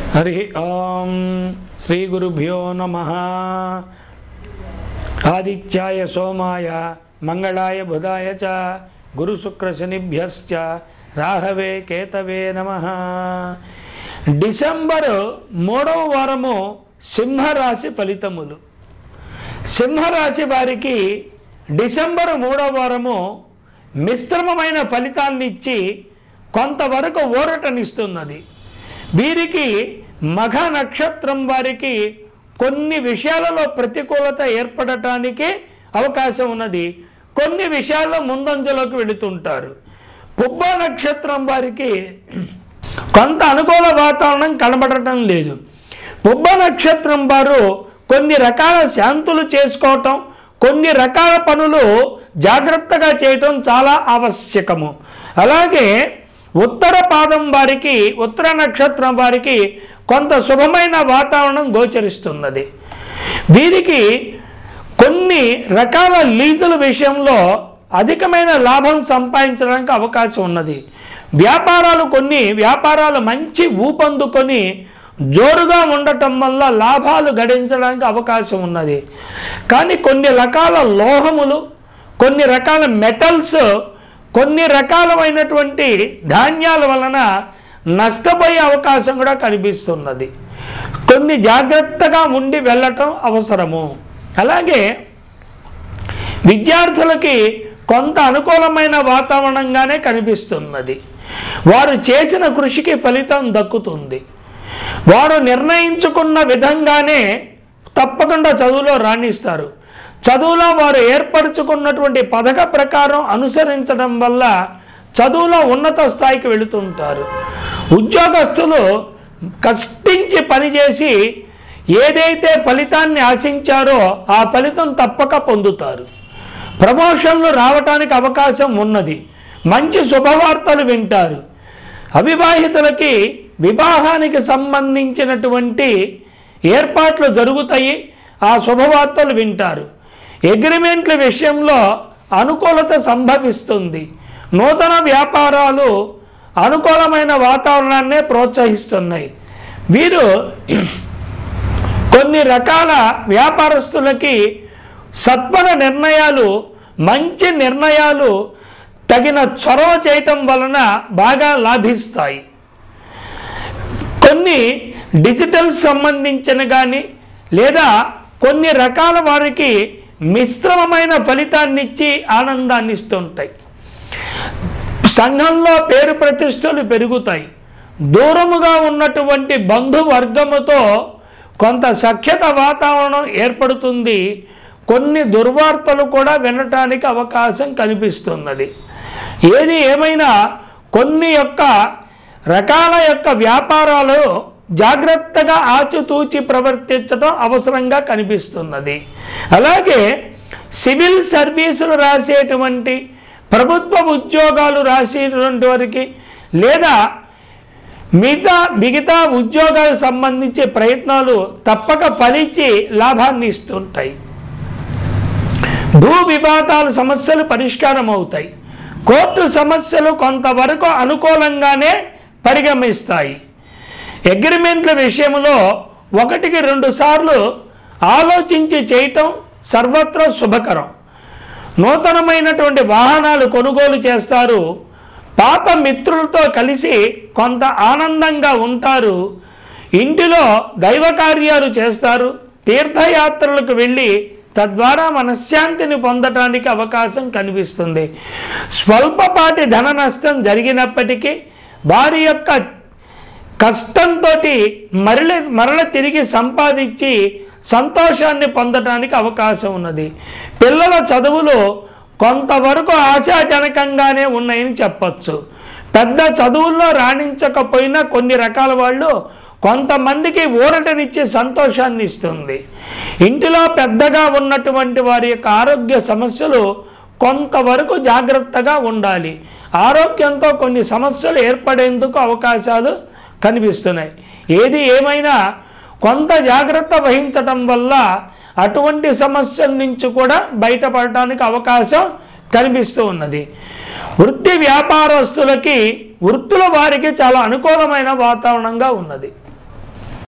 హరి ఓం శ్రీ గురుభ్యో నమ ఆదిత్యాయ సోమాయ మంగళాయ బుధాయ చ గురు శుక్ర శనిభ్యశ్చ రాహవే కేతవే నమ డిసెంబరు మూడవ వారము సింహరాశి ఫలితములు సింహరాశి వారికి డిసెంబరు మూడవ వారము మిశ్రమమైన ఫలితాన్ని ఇచ్చి కొంతవరకు ఊరటనిస్తున్నది వీరికి మఘ నక్షత్రం వారికి కొన్ని విషయాలలో ప్రతికూలత ఏర్పడటానికి అవకాశం ఉన్నది కొన్ని విషయాల్లో ముందంజలోకి వెళుతుంటారు పుబ్బ నక్షత్రం వారికి కొంత అనుకూల వాతావరణం కనబడటం లేదు పుబ్బ నక్షత్రం వారు కొన్ని రకాల శాంతులు చేసుకోవటం కొన్ని రకాల పనులు జాగ్రత్తగా చేయటం చాలా ఆవశ్యకము అలాగే ఉత్తర పాదం వారికి ఉత్తర నక్షత్రం వారికి కొంత శుభమైన వాతావరణం గోచరిస్తున్నది వీరికి కొన్ని రకాల లీజుల విషయంలో అధికమైన లాభం సంపాదించడానికి అవకాశం ఉన్నది వ్యాపారాలు కొన్ని వ్యాపారాలు మంచి ఊపందుకొని జోరుగా ఉండటం వల్ల లాభాలు గడించడానికి అవకాశం ఉన్నది కానీ కొన్ని రకాల లోహములు కొన్ని రకాల మెటల్స్ కొన్ని రకాలమైనటువంటి ధాన్యాల వలన నష్టపోయే అవకాశం కూడా కనిపిస్తున్నది కొన్ని జాగ్రత్తగా ఉండి వెళ్ళటం అవసరము అలాగే విద్యార్థులకి కొంత అనుకూలమైన వాతావరణంగానే కనిపిస్తున్నది వారు చేసిన కృషికి ఫలితం దక్కుతుంది వారు నిర్ణయించుకున్న విధంగానే తప్పకుండా చదువులో రాణిస్తారు చదువులో వారు ఏర్పరచుకున్నటువంటి పథక ప్రకారం అనుసరించడం వల్ల చదువులో ఉన్నత స్థాయికి వెళుతుంటారు ఉద్యోగస్తులు కష్టించి పనిచేసి ఏదైతే ఫలితాన్ని ఆశించారో ఆ ఫలితం తప్పక పొందుతారు ప్రమోషన్లు రావటానికి అవకాశం ఉన్నది మంచి శుభవార్తలు వింటారు అవివాహితులకి వివాహానికి సంబంధించినటువంటి ఏర్పాట్లు జరుగుతాయి ఆ శుభవార్తలు వింటారు అగ్రిమెంట్ల విషయంలో అనుకూలత సంభవిస్తుంది నూతన వ్యాపారాలు అనుకూలమైన వాతావరణాన్నే ప్రోత్సహిస్తున్నాయి వీరు కొన్ని రకాల వ్యాపారస్తులకి సత్వర నిర్ణయాలు మంచి నిర్ణయాలు తగిన చొరవ చేయటం వలన బాగా లాభిస్తాయి కొన్ని డిజిటల్ సంబంధించిన కానీ లేదా కొన్ని రకాల వారికి మిశ్రమమైన ఫలితాన్ని ఇచ్చి ఆనందాన్ని ఇస్తుంటాయి సంఘంలో పేరు ప్రతిష్టలు పెరుగుతాయి దూరముగా ఉన్నటువంటి బంధువర్గముతో కొంత సఖ్యత వాతావరణం ఏర్పడుతుంది కొన్ని దుర్వార్తలు కూడా వినటానికి అవకాశం కనిపిస్తున్నది ఏది ఏమైనా కొన్ని యొక్క రకాల యొక్క వ్యాపారాలు జాగ్రత్తగా ఆచితూచి ప్రవర్తించడం అవసరంగా కనిపిస్తున్నది అలాగే సివిల్ సర్వీసులు రాసేటువంటి ప్రభుత్వ ఉద్యోగాలు రాసేటువంటి వారికి లేదా మిగతా మిగతా ఉద్యోగాలకు సంబంధించి ప్రయత్నాలు తప్పక ఫలించి లాభాన్ని ఇస్తుంటాయి భూ వివాదాల సమస్యలు పరిష్కారం అవుతాయి కోర్టు సమస్యలు కొంతవరకు అనుకూలంగానే పరిగమిస్తాయి అగ్రిమెంట్ల విషయంలో ఒకటికి రెండు సార్లు ఆలోచించి చేయటం సర్వత్రా శుభకరం నూతనమైనటువంటి వాహనాలు కొనుగోలు చేస్తారు పాత మిత్రులతో కలిసి కొంత ఆనందంగా ఉంటారు ఇంటిలో దైవ కార్యాలు చేస్తారు తీర్థయాత్రలకు వెళ్ళి తద్వారా మనశ్శాంతిని పొందటానికి అవకాశం కనిపిస్తుంది స్వల్పపాటి ధన నష్టం జరిగినప్పటికీ వారి యొక్క కష్టంతో మరల మరల తిరిగి సంపాదించి సంతోషాన్ని పొందటానికి అవకాశం ఉన్నది పిల్లల చదువులు కొంతవరకు ఆశాజనకంగానే ఉన్నాయని చెప్పచ్చు పెద్ద చదువుల్లో రాణించకపోయినా కొన్ని రకాల వాళ్ళు కొంతమందికి ఊరటనిచ్చే సంతోషాన్ని ఇస్తుంది ఇంటిలో పెద్దగా ఉన్నటువంటి వారి యొక్క ఆరోగ్య సమస్యలు కొంతవరకు జాగ్రత్తగా ఉండాలి ఆరోగ్యంతో కొన్ని సమస్యలు ఏర్పడేందుకు అవకాశాలు కనిపిస్తున్నాయి ఏది ఏమైనా కొంత జాగ్రత్త వహించటం వల్ల అటువంటి సమస్యల నుంచి కూడా బయటపడటానికి అవకాశం కనిపిస్తూ ఉన్నది వృత్తి వ్యాపారస్తులకి వృత్తుల వారికి చాలా అనుకూలమైన వాతావరణంగా ఉన్నది